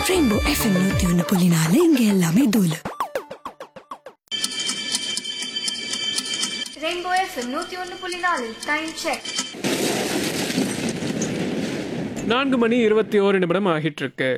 Rainbow FM நூத்தி ஒன்னு புள்ளி நாலு இங்க எல்லாமே தூளு ரெயின்போ எஃப்எம் நூத்தி ஒன்று புள்ளி நாலு டைம் செக் நான்கு மணி இருபத்தி ஓரு நிமிடம் ஆகிட்டு இருக்கு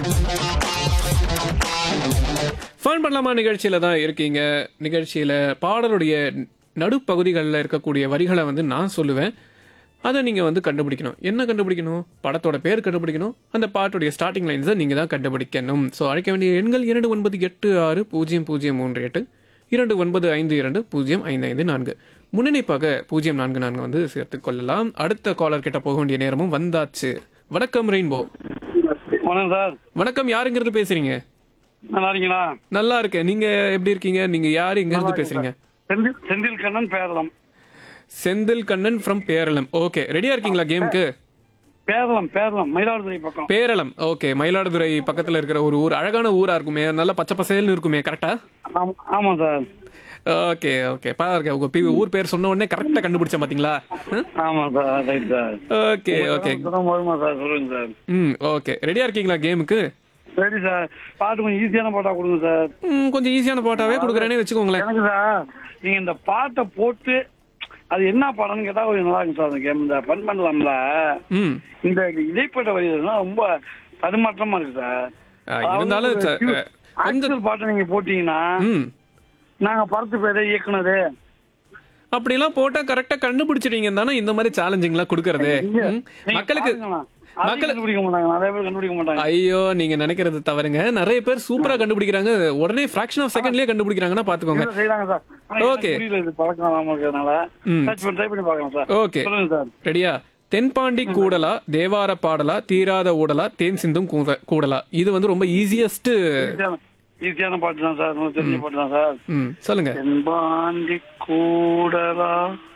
ஃபன் பண்ணலாமா நிகழ்ச்சியில தான் இருக்கீங்க நிகழ்ச்சியில பாடலுடைய நடுப்பகுதிகளில் இருக்கக்கூடிய வரிகளை வந்து நான் சொல்லுவேன் அதை நீங்கள் வந்து கண்டுபிடிக்கணும் என்ன கண்டுபிடிக்கணும் படத்தோட பேர் கண்டுபிடிக்கணும் அந்த பாட்டுடைய ஸ்டார்டிங் லைன்ஸை நீங்கள் தான் கண்டுபிடிக்கணும் ஸோ அழைக்க வேண்டிய எண்கள் இரண்டு ஒன்பது எட்டு ஆறு பூஜ்ஜியம் பூஜ்ஜியம் மூன்று எட்டு இரண்டு ஒன்பது ஐந்து இரண்டு பூஜ்ஜியம் ஐந்து ஐந்து நான்கு முன்னணிப்பாக பூஜ்ஜியம் நான்கு நான்கு வந்து சேர்த்துக் கொள்ளலாம் அடுத்த காலர் கிட்ட போக வேண்டிய நேரமும் வந்தாச்சு வணக்கம் ரெயின்போ வணக்கம் சார் வணக்கம் யாருங்கிறது பேசுறீங்க நல்லா இருக்கீங்களா நல்லா இருக்கேன் நீங்க எப்படி இருக்கீங்க நீங்க யாரு இங்க இருந்து பேசுறீங்க செந்தில் செந்தில் கண்ணன் பேரளம் செந்தில் கண்ணன் ஃப்ரம் பேரளம் ஓகே ரெடியா இருக்கீங்களா கேமுக்கு பேரளம் பேரளம் மயிலாடுதுறை பக்கம் பேரளம் ஓகே மயிலாடுதுறை பக்கத்துல இருக்கிற ஒரு ஊர் அழகான ஊரா இருக்குமே நல்லா பச்சை பசேல்னு இருக்குமே கரெக்டா ஆமா- ஆமா சார் ஓகே ஓகே பாருங்க உங்க பி- ஊர் பேர் சொன்ன உடனே கரெக்டா கண்டுபிடிச்சேன் பாத்தீங்களா ஆமா sir right sir okay okay இப்பதான் வருமா சார் சொல்லுங்க சார் ம் ஓகே ரெடியா இருக்கீங்களா கேமுக்கு சரி சார் பாட்டு கொஞ்சம் ஈஸியான பாட்டா கொடுங்க சார் ம், கொஞ்சம் ஈஸியான பாட்டாவே கொடுக்குறேனே வச்சுக்கோங்களேன் எனக்கு சார் நீங்க இந்த பாட்டை போட்டு அது என்ன படம்னு கேட்டா கொஞ்சம் நல்லா இருக்கும் சார் அந்த கேம் இந்த ஃபன் பண்ணலாம்ல ம் இந்த இடைப்பட்ட வரிகள்லாம் ரொம்ப தடுமாற்றமா இருக்கு சார் ஆ, இருந்தாலும் ச- அ, கொஞ்சம் ஆக்சுவல் பாட்டை நீங்க போட்டீங்கன்னா ம் நாங்க படத்து பேரு இயக்குனது அப்படிலாம் போட்டா கரெக்டா கண்டுபிடிச்சிட்டீங்க தானே இந்த மாதிரி சேலஞ்சிங்லாம் கொடுக்கறது நீங்க ம். மக்களுக்கு பாருங்களேன். அதையும் மக்கள் கண்டுபிடிக்க மாட்டாங்க நிறைய பேர் கண்டுபிடிக்க மாட்டாங்க ஐயோ நீங்க நினைக்கிறது தவறுங்க நிறைய பேர் சூப்பரா கண்டுபிடிக்கிறாங்க உடனே ஃபிராக்ஷன் ஆஃப் செகண்ட்லயே கண்டுபிடிக்கிறாங்கன்னா பாத்துக்கோங்க இல்ல, செய்யறாங்க சார் ஆனா Okay. எனக்கு புரியல இது பழக்கம் நாம இருக்கிறதுனால ம். சர்ச் பண்ணி ட்ரை பண்ணி பார்க்கலாம் சார் ஓகே சொல்லுங்க சார் ரெடியா தென்பாண்டி கூடலா தேவார பாடலா தீராத ஊடலா தேன் சிந்தும் கூத- கூடலா இது வந்து ரொம்ப ஈஸியஸ்ட் ஈஸியான ஈஸியான பாட்டு தான் சார் உங்களுக்கு தெரிஞ்ச பாட்டு தான் சார் ம் சொல்லுங்க தென்பாண்டி கூடலா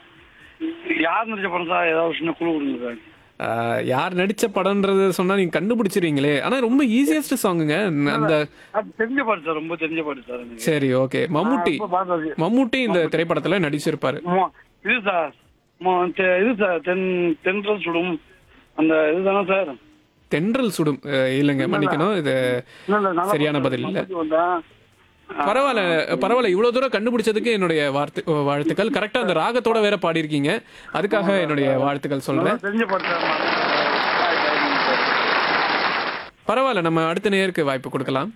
யார் நடிச்ச படம் சார் ஏதாவது சின்ன குழு கொடுங்க சார் ஆ, யார் நடிச்ச படம்ன்றது சொன்னா நீங்க கண்டுபிடிச்சிருவீங்களே ஆனா ரொம்ப ஈஸியஸ்ட் சாங்குங்க அந்த அது தெரிஞ்ச பாட்டு சார் ரொம்ப தெரிஞ்ச பாட்டு சார் எனக்கு சரி ஓகே மம்முட்டி ரொம்ப பார்த்தாச்சு. மம்முட்டி இந்த திரைப்படத்துல நடிச்சிருப்பாரு ஆமா. இது சார் ம- தெ- இது சார் தென் தென்றல் சுடும் அந்த இதுதானே சார் தென்றல் சுடும் அஹ், இல்லைங்க மன்னிக்கணும் இது இல்ல, இல்ல, நல்லா சரியான பாட்டு. பதில் இல்ல மம்முட்டி வந்தா. பரவாயில்ல பரவாயில்ல இவ்வளவு தூரம் கண்டுபிடிச்சதுக்கு என்னுடைய வார்த்தை வாழ்த்துக்கள் கரெக்டா அந்த ராகத்தோட வேற பாடியிருக்கீங்க அதுக்காக என்னுடைய வாழ்த்துக்கள் நல்லா சொல்றேன் தெரிஞ்ச பாட்டு சார் பரவாயில்ல நம்ம அடுத்த நேருக்கு வாய்ப்பு கொடுக்கலாம்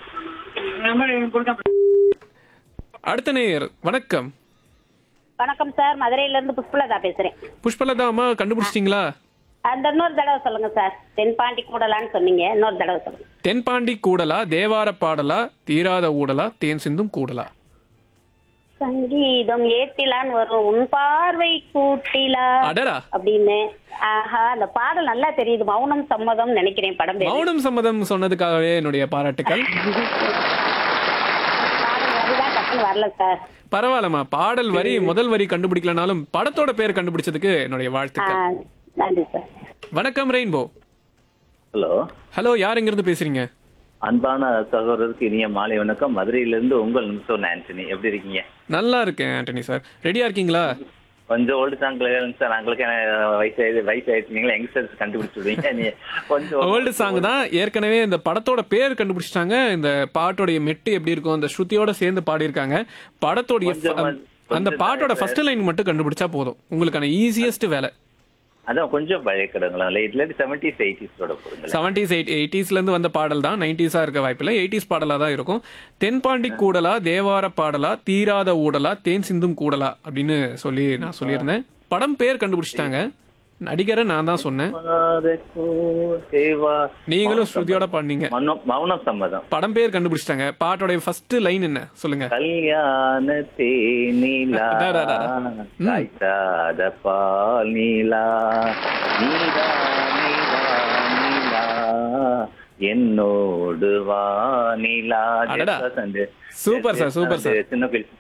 அடுத்த நேயர் வணக்கம் வணக்கம் சார் மதுரையில இருந்து புஷ்பலதா பேசுறேன் புஷ்பலதா அம்மா கண்டுபிடிச்சிட்டீங்களா அந்த இன்னொரு தடவை சொல்லுங்க சார் தென்பாண்டி கூடலான்னு சொன்னீங்க இன்னொரு தடவை சொல்லுங்க தென்பாண்டி கூடலா தேவார பாடலா தீராத ஊடலா தேன் சிந்தும் கூடலா சங்கீதம் ஏத்திலான்னு வரும் உன் பார்வை கூட்டிலா அடரா அப்படின்னு ஆஹா அந்த பாடல் நல்லா தெரியுது மௌனம் சம்மதம் நினைக்கிறேன் படம் பேரு மௌனம் சம்மதம் சொன்னதுக்காகவே என்னுடைய பாராட்டுக்கள் பாடல் வரிதான் டக்குன்னு வரல சார் பரவாயில்லம்மா பாடல் வரி முதல் வரி கண்டுபிடிக்கலனாலும் படத்தோட பேர் கண்டுபிடிச்சதுக்கு என்னுடைய ஆ, வாழ்த்துக்கள் நன்றி சார் வணக்கம் ரெயின்போ ஹலோ ஹலோ யார் எங்க இருந்து பேசுறீங்க அன்பான சகோதரருக்கு இனிய மாலை வணக்கம் மதுரையிலிருந்து உங்கள் நிமிஷம் ஆண்டனி எப்படி இருக்கீங்க நல்லா இருக்கேன் ஆண்டனி சார் ரெடியா இருக்கீங்களா கொஞ்சம் ஓல்டு சாங்ல சார் நாங்களுக்கு வயசு ஆயிடுது வயசு ஆயிடுச்சுங்களா யங்ஸ்டர்ஸ் கண்டுபிடிச்சு விடுவீங்க நீ கொஞ்சம் ஓல்டு சாங் தான் ஏற்கனவே இந்த படத்தோட பேர் கண்டுபிடிச்சிட்டாங்க இந்த பாட்டோடைய மெட்டு எப்படி இருக்கும் அந்த ஸ்ருதியோட சேர்ந்து பாடியிருக்காங்க படத்தோடைய கொஞ்சம் ஃப- அந்த கொஞ்சம் பாட்டோட ஃபர்ஸ்ட் லைன் மட்டும் கண்டுபிடிச்சா போதும் உங்களுக்கான ஈஸியஸ்ட் வேலை அதான் கொஞ்சம் பழைய கடங்களா லேட்ல செவன்டிஸ் எயிட்டிஸோட போடுங்களேன் செவன்டிஸ் எயிட் எயிட்டிஸ்ல இருந்து வந்த பாடல் தான் நைன்டிஸா இருக்க வாய்ப்பில்லை எயிட்டிஸ் பாடலா தான் இருக்கும் தென்பாண்டி கூடலா தேவார பாடலா தீராத ஊடலா தேன் சிந்தும் கூடலா அப்படின்னு சொல்லி நான் சொல்லியிருந்தேன் படம் பேர் கண்டுபிடிச்சிட்டாங்க நடிகரை நான் தான் சொன்னேன் தேவா நீங்களும் ஸ்ருதியோட பாடினீங்க மௌனம் மௌனம் சம்மதம் படம் பேர் கண்டுபிடிச்சிட்டாங்க பாட்டோட ஃபர்ஸ்ட் லைன் என்ன சொல்லுங்க கல்யாண தேனிலா அடா, அடா, அடா. ம். காய்ச்சாத பால் நீலா நீலா நீலா நீலா என்னோடு வானிலா அடடா. Jayasudas and super sir, Jayasudas super sir. and சின்ன கோயில்